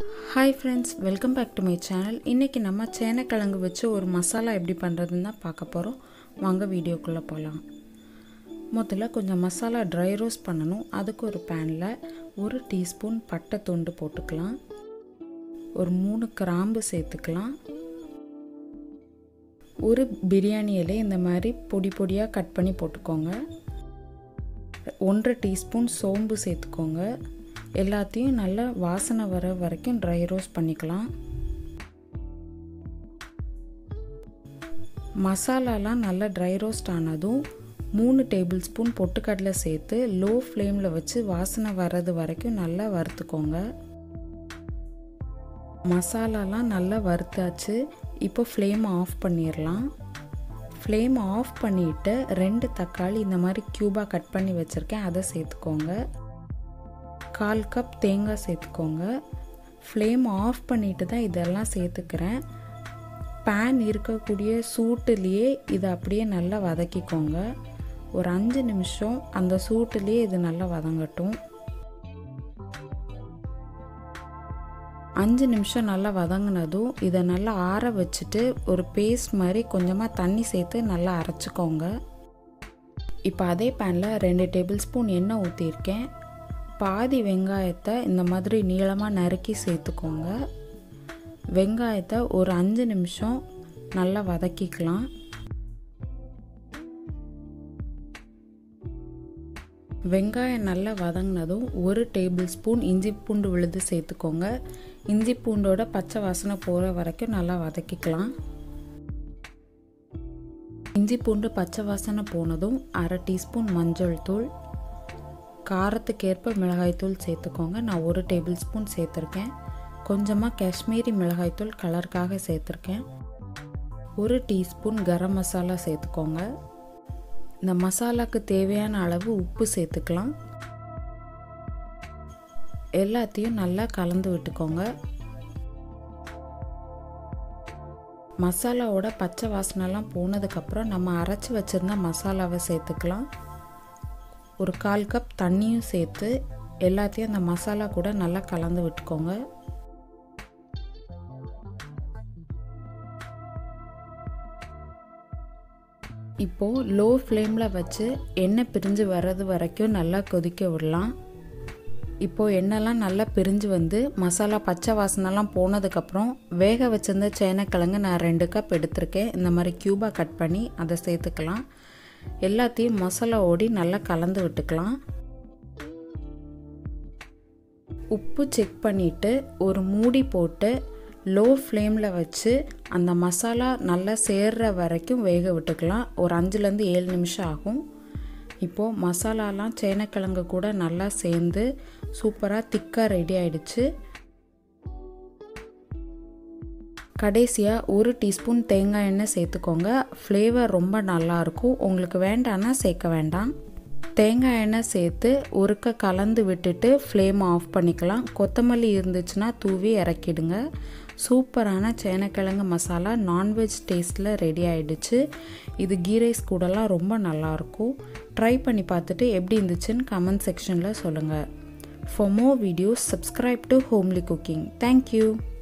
hi friends welcome back to my channel இன்றைக்கி நம்ம சேனக்கிழங்கு வச்சு ஒரு மசாலா எப்படி பண்ணுறதுன்னு தான் பார்க்க போகிறோம் வாங்க வீடியோக்குள்ளே போகலாம் முதல்ல கொஞ்சம் மசாலா ட்ரை ரோஸ்ட் பண்ணணும் அதுக்கு ஒரு பேனில் ஒரு டீஸ்பூன் பட்டை துண்டு போட்டுக்கலாம் ஒரு மூணு கிராம்பு சேர்த்துக்கலாம் ஒரு பிரியாணி இலை இந்த மாதிரி பொடி பொடியாக கட் பண்ணி போட்டுக்கோங்க ஒன்றரை டீஸ்பூன் சோம்பு சேர்த்துக்கோங்க எல்லாத்தையும் நல்லா வாசனை வர வரைக்கும் ட்ரை ரோஸ்ட் பண்ணிக்கலாம் மசாலாலாம் நல்லா ட்ரை ரோஸ்ட் ஆனதும் மூணு டேபிள் ஸ்பூன் பொட்டுக்கடலை சேர்த்து லோ ஃப்ளேமில் வச்சு வாசனை வர்றது வரைக்கும் நல்லா வறுத்துக்கோங்க மசாலாலாம் நல்லா வறுத்தாச்சு இப்போ ஃப்ளேம் ஆஃப் பண்ணிடலாம் ஃப்ளேம் ஆஃப் பண்ணிவிட்டு ரெண்டு தக்காளி இந்த மாதிரி க்யூபாக கட் பண்ணி வச்சுருக்கேன் அதை சேர்த்துக்கோங்க கால் கப் தேங்காய் சேர்த்துக்கோங்க ஃப்ளேம் ஆஃப் பண்ணிட்டு தான் இதெல்லாம் சேர்த்துக்கிறேன் பேன் இருக்கக்கூடிய சூட்டுலேயே இதை அப்படியே நல்லா வதக்கிக்கோங்க ஒரு அஞ்சு நிமிஷம் அந்த சூட்டுலேயே இது நல்லா வதங்கட்டும் அஞ்சு நிமிஷம் நல்லா வதங்கினதும் இதை நல்லா ஆற வச்சுட்டு ஒரு பேஸ்ட் மாதிரி கொஞ்சமாக தண்ணி சேர்த்து நல்லா அரைச்சிக்கோங்க இப்போ அதே பேனில் ரெண்டு டேபிள் ஸ்பூன் எண்ணெய் ஊற்றிருக்கேன் பாதி வெங்காயத்தை இந்த மாதிரி நீளமாக நறுக்கி சேர்த்துக்கோங்க வெங்காயத்தை ஒரு அஞ்சு நிமிஷம் நல்லா வதக்கிக்கலாம் வெங்காயம் நல்லா வதங்கினதும் ஒரு டேபிள் ஸ்பூன் இஞ்சி பூண்டு விழுது சேர்த்துக்கோங்க இஞ்சி பூண்டோட பச்சை வாசனை போகிற வரைக்கும் நல்லா வதக்கிக்கலாம் இஞ்சி பூண்டு பச்சை வாசனை போனதும் அரை டீஸ்பூன் மஞ்சள் தூள் காரத்துக்கேற்ப மிளகாய்த்தூள் சேர்த்துக்கோங்க நான் ஒரு டேபிள் ஸ்பூன் சேர்த்துருக்கேன் கொஞ்சமாக காஷ்மீரி மிளகாய்த்தூள் கலருக்காக சேர்த்துருக்கேன் ஒரு டீஸ்பூன் கரம் மசாலா சேர்த்துக்கோங்க இந்த மசாலாக்கு தேவையான அளவு உப்பு சேர்த்துக்கலாம் எல்லாத்தையும் நல்லா கலந்து விட்டுக்கோங்க மசாலாவோட பச்சை வாசனைலாம் போனதுக்கப்புறம் நம்ம அரைச்சி வச்சுருந்த மசாலாவை சேர்த்துக்கலாம் ஒரு கால் கப் தண்ணியும் சேர்த்து எல்லாத்தையும் அந்த மசாலா கூட நல்லா கலந்து விட்டுக்கோங்க இப்போது லோ ஃப்ளேமில் வச்சு எண்ணெய் பிரிஞ்சு வர்றது வரைக்கும் நல்லா கொதிக்க விடலாம் இப்போது எண்ணெய்லாம் நல்லா பிரிஞ்சு வந்து மசாலா பச்சை வாசனைலாம் போனதுக்கப்புறம் வேக வச்சிருந்த சேனக்கிழங்கு நான் ரெண்டு கப் எடுத்திருக்கேன் இந்த மாதிரி க்யூபாக கட் பண்ணி அதை சேர்த்துக்கலாம் எல்லாத்தையும் மசாலா ஓடி நல்லா கலந்து விட்டுக்கலாம் உப்பு செக் பண்ணிவிட்டு ஒரு மூடி போட்டு லோ ஃப்ளேமில் வச்சு அந்த மசாலா நல்லா சேர்ற வரைக்கும் வேக விட்டுக்கலாம் ஒரு அஞ்சுலேருந்து ஏழு நிமிஷம் ஆகும் இப்போது மசாலாலாம் சேனக்கிழங்கு கூட நல்லா சேர்ந்து சூப்பராக திக்காக ரெடி ஆயிடுச்சு கடைசியாக ஒரு டீஸ்பூன் தேங்காய் எண்ணெய் சேர்த்துக்கோங்க ஃப்ளேவர் ரொம்ப நல்லாயிருக்கும் உங்களுக்கு வேண்டான்னா சேர்க்க வேண்டாம் தேங்காய் எண்ணெய் சேர்த்து ஒருக்க கலந்து விட்டுட்டு ஃப்ளேம் ஆஃப் பண்ணிக்கலாம் கொத்தமல்லி இருந்துச்சுன்னா தூவி இறக்கிடுங்க சூப்பரான சேனக்கிழங்கு மசாலா நான்வெஜ் டேஸ்ட்டில் ரெடி ஆகிடுச்சு இது கீ ரைஸ் கூடலாம் ரொம்ப நல்லாயிருக்கும் ட்ரை பண்ணி பார்த்துட்டு எப்படி இருந்துச்சுன்னு கமெண்ட் செக்ஷனில் சொல்லுங்கள் for more videos subscribe to homely cooking thank you